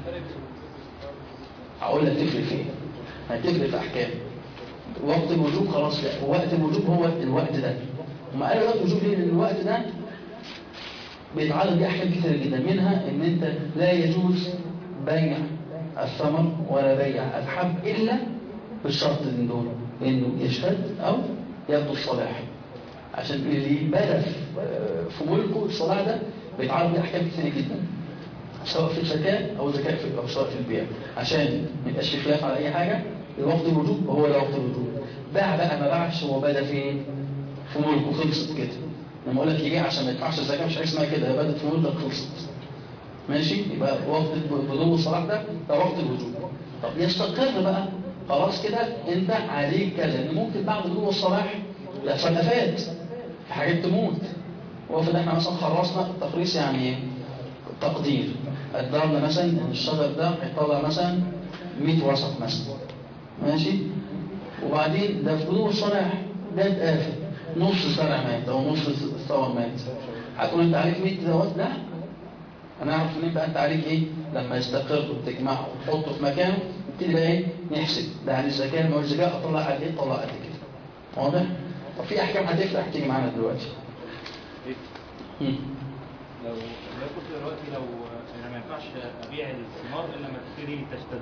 هقول لك تفرق في ايه هتفرق في احكام وقت الوجوب خلاص لا وقت الوجوب هو الوقت ده وما قالوا وقت الوجوب ليه لان الوقت ده بيتعرض ليه احكام كتير جدا منها ان انت لا يجوز بيع الثمر ولا بيع الحب الا بالشرط من دول انه يشتد او يبدو الصلاح عشان اللي بدا في في ملكه الصلاح ده بيتعرض ليه احكام كتير جدا سواء في الزكاة أو زكاة في أو سواء في البيع عشان ما يبقاش في خلاف على أي حاجة الوقت الوجوب هو ده وقت الوجوب باع بقى ما باعش هو بدا فين في ملكه خلصت كده لما أقول لك يبيع عشان ما يدفعش الزكاة مش حاجة اسمها كده هي بدأت في ملكك خلصت ماشي يبقى وقت بدو الصلاح ده ده وقت الوجوب طب يستقر بقى خلاص كده انت عليك كذا لان ممكن بعد بدو الصلاح يحصل افات في حاجات تموت وافرض احنا مثلا خلصنا تخليص يعني ايه تقدير قدرنا مثلا ان الشجر ده هيطلع مثلا 100 وسط مثلا ماشي وبعدين ده في بدو الصلاح ده اتقافل نص زرع مات او نص ثمر مات هتقول انت عليك 100 دوت لا انا اعرف ان يبقى انت عليك ايه لما يستقر وتجمعه وتحطه في مكانه نبتدي بقى ايه نحسب ده عليه الزكاه ما هو الزكاه اطلع قد ايه اطلع قد كده واضح طب في احكام هتفتح تيجي معانا دلوقتي مم. لو لو كنت دلوقتي لو انا ما ينفعش ابيع الثمار الا لما تبتدي تشتد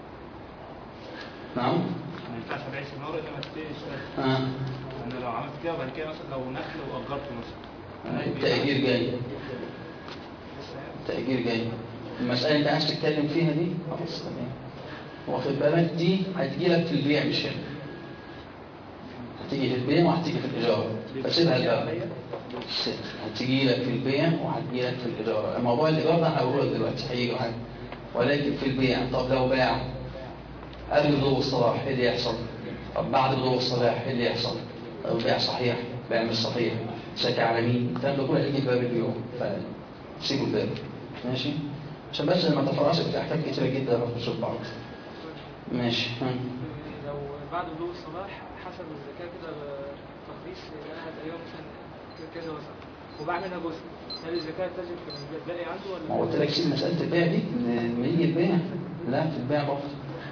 نعم ما ينفعش ابيع الثمار الا لما تبتدي تشتد آه. انا لو عملت كده وبعد كده مثلا لو نخل واجرته مثلا التأجير جاي التأجير جاي المسألة اللي انت عايز تتكلم فيها دي خلاص تمام واخد بالك دي هتجي لك في البيع مش هنا هتيجي في البيع وهتيجي في الإيجار فسيبها الباب هتيجي لك في البيع وهتجي لك في الإيجار موضوع الإيجار ده هقوله لك دلوقتي هيجي معاك ولكن في البيع طب لو باع قبل بدو الصلاح ايه اللي يحصل طب بعد بدو الصلاح ايه اللي يحصل لو البيع صحيح بيع مش صحيح شكى على مين الكلام ده كله هيجي في باب البيوع فسيبوا الباب ماشي عشان بس ما تفرقش في احكام كتيره جدا بتشوف بعض ماشي ها. لو بعد بدو الصلاح حسب الزكاة كده تخليص لأنها تقريبا مثلا كذا وسط وباع منها جزء هل الزكاة تجب في الباقي عنده ولا ما قلت لك سيب مساله البيع دي إن لما يجي البيع لا في البيع برضه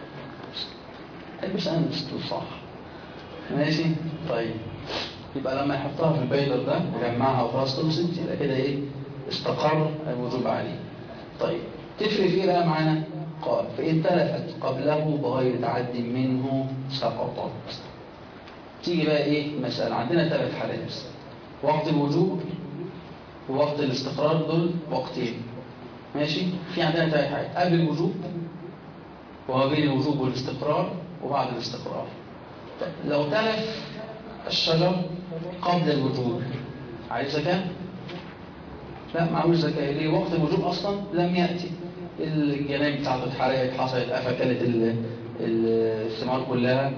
البس انا صح ماشي طيب يبقى لما يحطها في البيضر ده وجمعها وخلاص خلصت يبقى كده ايه استقر الوجوب عليه طيب تفرق في ايه بقى معانا قال فإن تلفت قبله بغير تعد منه سقطت تيجي بقى ايه مسألة عندنا ثلاث حالات وقت الوجوب ووقت الاستقرار دول وقتين ماشي في عندنا ثلاث حالات قبل الوجوب وما بين الوجوب والاستقرار وبعد الاستقرار طيب لو تلف الشجر قبل الوجوب عليه زكاة؟ لا معهوش زكاة ليه؟ وقت الوجوب أصلا لم يأتي الجنان بتاعته اتحرقت حصلت أفكلت ال- ال- الثمار كلها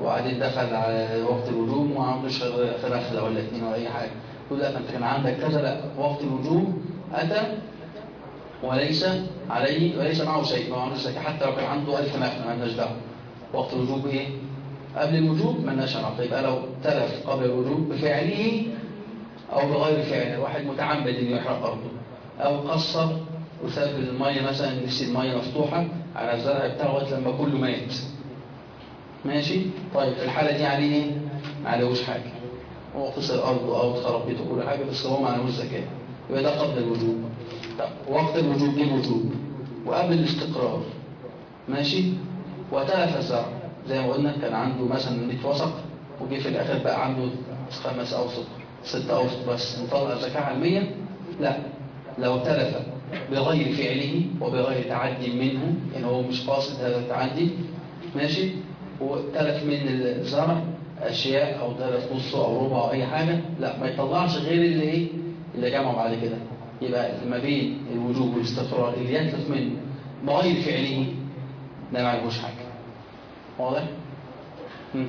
وبعدين دخل على وقت الوجوب وما عندوش غير نخلة ولا اتنين ولا أي حاجة تقول لا ما أنت كان عندك كذا لا وقت الوجوب أتى وليس عليه وليس معه شيء ما عندوش زكاة حتى لو كان عنده ألف نخلة ما لناش دعوة وقت الوجوب إيه؟ قبل الوجوب ما لناش علاقة يبقى لو تلف قبل الوجوب بفعله أو بغير فعله واحد متعمد إنه يحرق أرضه أو قصر وساب المية مثلا نسي المية مفتوحة على الزرع بتاعه لغاية لما كله مات ماشي طيب في الحالة دي عليه ايه؟ ما عليهوش حاجة هو خسر أرضه أو اتخرب بيته كل حاجة بس هو ما عليهوش زكاة يبقى ده قبل الوجوب طب وقت الوجوب ايه الوجوب وقبل الاستقرار ماشي وتلف الزرع زي ما قلنا كان عنده مثلا 100 وسق وجي في الآخر بقى عنده خمس أوسق ست أوسق بس نطلع زكاة على المية لا لو تلف بغير فعله وبغير تعدي منه يعني هو مش قاصد هذا التعدي ماشي وتلف من الزرع أشياء أو تلف نصه أو ربع أو أي حاجة لا ما يطلعش غير اللي إيه اللي جمعه بعد كده يبقى ما بين الوجوب والاستقرار اللي يتلف منه بغير فعله ده ما عليهوش حاجة واضح؟ مم.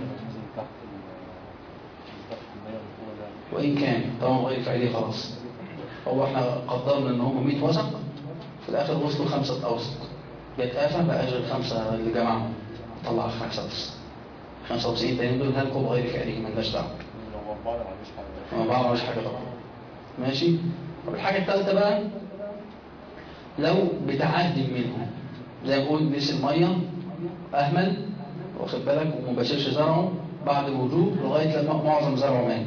وإن كان طبعا غير فعلي خلاص هو احنا قدرنا ان هم 100 وسق في الاخر وصلوا خمسة اوسق جت آفة بقى غير الخمسة اللي جمعهم طلع خمسة بس 95 تاني دول هلكوا بغير فعله مالناش دعوة ما بعرفش حاجة طبعا ماشي طب الحاجة الثالثة بقى لو بتعدي منه زي ما بقول نسي المية أهمل واخد بالك وما بشرش زرعه بعد الوجوب لغاية لما معظم زرعه مات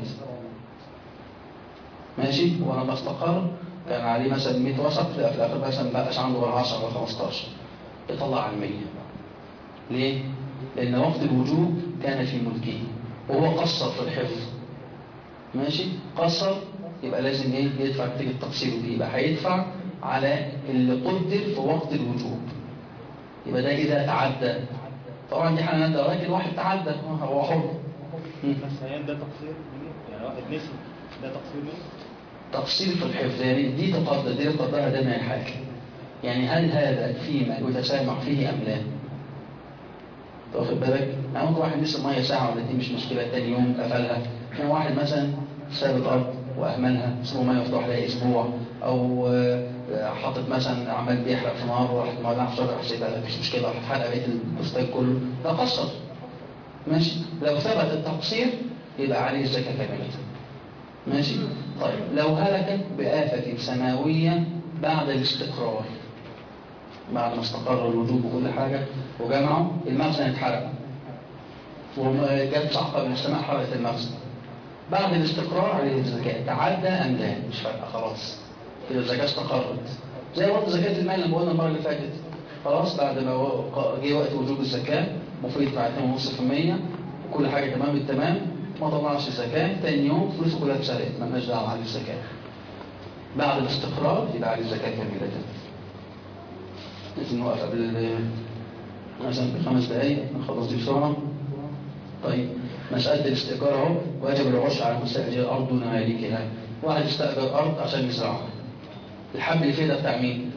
ماشي ولما استقر كان عليه مثلا 100 وسط لا في الاخر مثلا ما بقاش عنده غير 10 ولا 15 يطلع على 100 ليه؟ لان وقت الوجوب كان في ملكه وهو قصر في الحفظ ماشي قصر يبقى لازم ايه يدفع نتيجه التقصير دي يبقى هيدفع على اللي قدر في وقت الوجوب يبقى ده اذا تعدى طبعا دي حالة ولكن واحد تعدى هو حر م. بس هي ده تقصير منه يعني واحد نسي ده تقصير منه تفصيل في الحفظ يعني دي تقدر دي تقدرها ده من الحاكم يعني هل هذا فيما يتسامح فيه أم لا واخد بالك يعني ممكن واحد نسي المية ساعة ولا دي مش مشكلة تاني يوم قفلها كان واحد مثلا ساب الأرض وأهملها سابوا مية مفتوح لها أسبوع أو آه، حاطط مثلا عمال بيحرق في نار وراح مولع في شجرة حسيبها مفيش مشكلة راح حرق بقية البستان كله ده قصر ماشي لو ثبت التقصير يبقى عليه الزكاة كاملة ماشي طيب لو هلكت بآفة سماوية بعد الاستقرار بعد ما استقر الوجوب وكل حاجة وجمعوا المخزن اتحرق وجت صعقة من السماء حرقت المخزن بعد الاستقرار عليه الزكاة تعدى أم لا مش فارقة خلاص كده الزكاة استقرت زي برضه زكاة المال اللي قلنا المرة اللي فاتت خلاص بعد ما هو- جه وقت وجوب الزكاة المفروض يدفع 2.5% وكل حاجة تمام التمام ما طلعش الزكاة تاني يوم فلوسه كلها اتسرقت مالناش دعوة عليه الزكاة بعد الاستقرار يبقى عليه الزكاة كاملة لازم نوقف قبل ال- مثلا بخمس دقايق نخلص دي بسرعة طيب مسألة الاستئجار اهو واجب العش على مستأجر الأرض دون مالكها واحد استأجر أرض عشان يزرعها الحب اللي فيه ده بتاع مين؟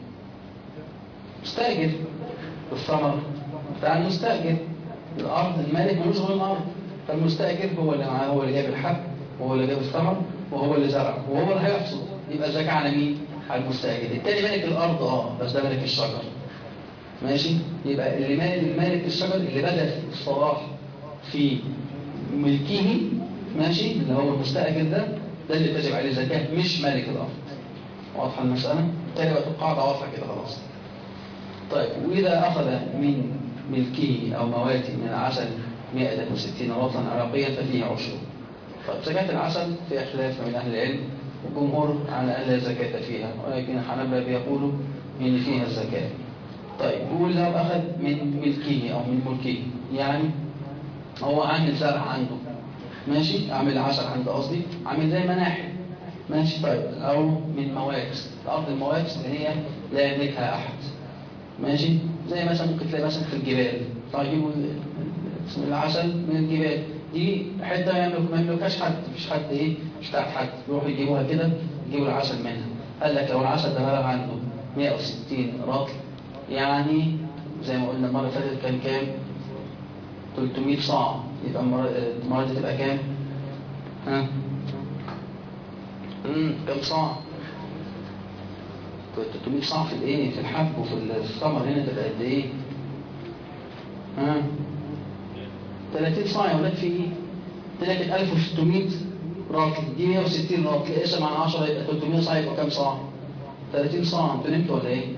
مستأجر الثمر بتاع المستأجر الأرض المالك ملوش غير الأرض فالمستأجر هو اللي معاه هو اللي جاب الحب وهو اللي جاب الثمر وهو اللي زرع وهو اللي هيحصد يبقى الزكاة على مين؟ على المستأجر التاني مالك الأرض اه بس ده مالك الشجر ماشي يبقى اللي مالك مالك الشجر اللي بدأ في الصلاح في ملكه ماشي اللي هو المستأجر ده ده اللي تجب عليه الزكاة مش مالك الأرض واضحة المسألة؟ تاني بقى القاعدة واضحة كده خلاص طيب وإذا أخذ من ملكه أو مواتي من العسل 160 رطلا عراقيا ففيه عشر طيب زكاة العسل في خلاف من أهل العلم الجمهور على أن لا زكاة فيها ولكن الحنابلة بيقولوا إن فيها الزكاة طيب يقول لو أخذ من ملكه أو من ملكه يعني هو عامل زرع عنده ماشي عامل عسل عنده قصدي عامل زي مناحل ماشي طيب أو من موارث الأرض الموارث اللي هي لا يملكها أحد ماشي زي مثلا ممكن تلاقي مثلا في الجبال طيب اسم العسل من الجبال دي حته ما يملك ما يملكهاش حد مفيش حد ايه مش بتاعت حد يروحوا يجيبوها كده يجيبوا العسل منها قال لك لو العسل ده بلغ عنده 160 رطل يعني زي ما قلنا المره اللي فاتت كان كام 300 صاع يبقى المرة المرة دي تبقى كام؟ ها؟ امم كام صاع؟ 300 صاع في الايه؟ في الحب وفي الثمر هنا تبقى قد ايه؟ ها؟ 30 صاع يا ولاد في ايه؟ طلعت 1600 راكب دي 160 راكب اقسم على 10 يبقى 300 صاع يبقى كام صاع؟ 30 صاع انتوا نمتوا ولا ايه؟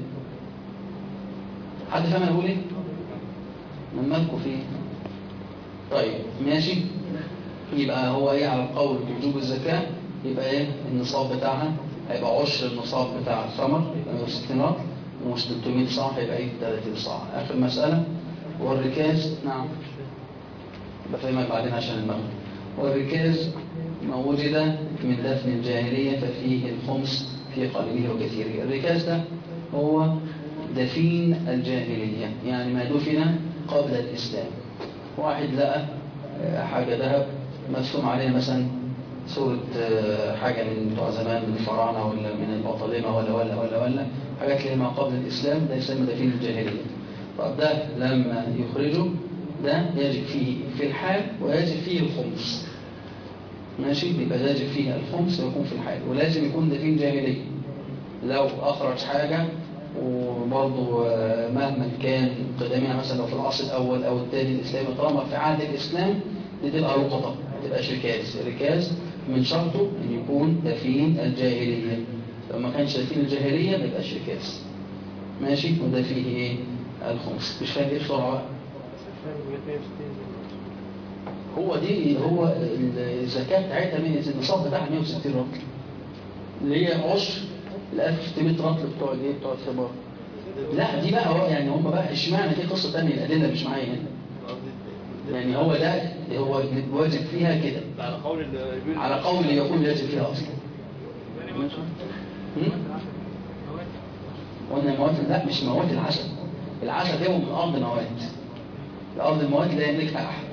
حد فاهم انا بقول ايه؟ من مالكوا فيه؟ طيب ماشي يبقى هو ايه على القول بوجوب الزكاة يبقى ايه النصاب بتاعها هيبقى عشر النصاب بتاع الثمر يبقى 160 راكب ومش 300 صاع هيبقى ايه 30 صاع اخر مسألة والركاز نعم بفهمك بعدين عشان المغرب والركاز ما وجد من دفن الجاهلية ففيه الخمس في قليله وكثيره الركاز ده هو دفين الجاهلية يعني ما دفن قبل الإسلام واحد لقى آه، حاجة ذهب مرسوم عليها مثلا صورة آه، حاجة من بتوع زمان من الفراعنة ولا من البطالمة ولا ولا ولا ولا حاجات اللي ما قبل الإسلام ده يسمى دفين الجاهلية طب ده لما يخرجه ده يجب فيه في الحال ويجب فيه الخمس ماشي يبقى يجب فيه الخمس ويكون في الحال ولازم يكون دفين جاهلية لو أخرج حاجة وبرضه آه، مهما كان قدامنا مثلا لو في العصر الأول أو الثاني الإسلامي طالما في عهد الإسلام دي تبقى رقطة ما تبقاش ركاز ركاز من شرطه أن يكون دفين الجاهلية لو ما كانش دفين الجاهلية ما يبقاش ركاز ماشي وده فيه إيه الخمس مش فاهم إيه بسرعة بقى هو دي هو الزكاة بتاعتها من النصاب بتاعها 160 رطل اللي هي عشر ال 1600 رطل بتوع الايه بتوع الثمار لا دي بقى هو يعني هم بقى اشمعنى دي قصه ثانيه الادله مش معايا هنا يعني هو ده هو واجب فيها كده على قول ال- يقول- على قول يقول يجب فيها اصلا هم؟ قلنا مواد لا مش مواد العسل العسل ده من ارض مواد الارض المواد لا يملكها احد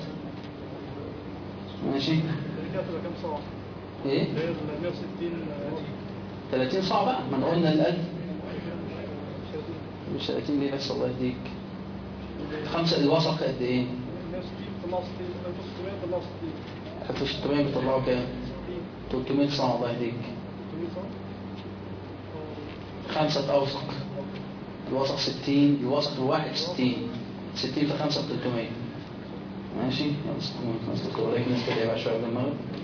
ماشي الركاب تبقى كام صاع؟ ايه اللي هي ال 160 30 صاع بقى ما احنا قلنا الألف مش 30 ليه بس الله يهديك خمسة الوسط قد ايه 160 طلعوا 60 1600 طلعوا 60 1600 بيطلعوا كام 300 صاع الله يهديك 300 صاع؟ خمسة أوسق الوسط 60 الوسط الواحد 60 60 في 5 300 ماشي يلا 600 ولكن نستطيع بقى شوية قبل المغرب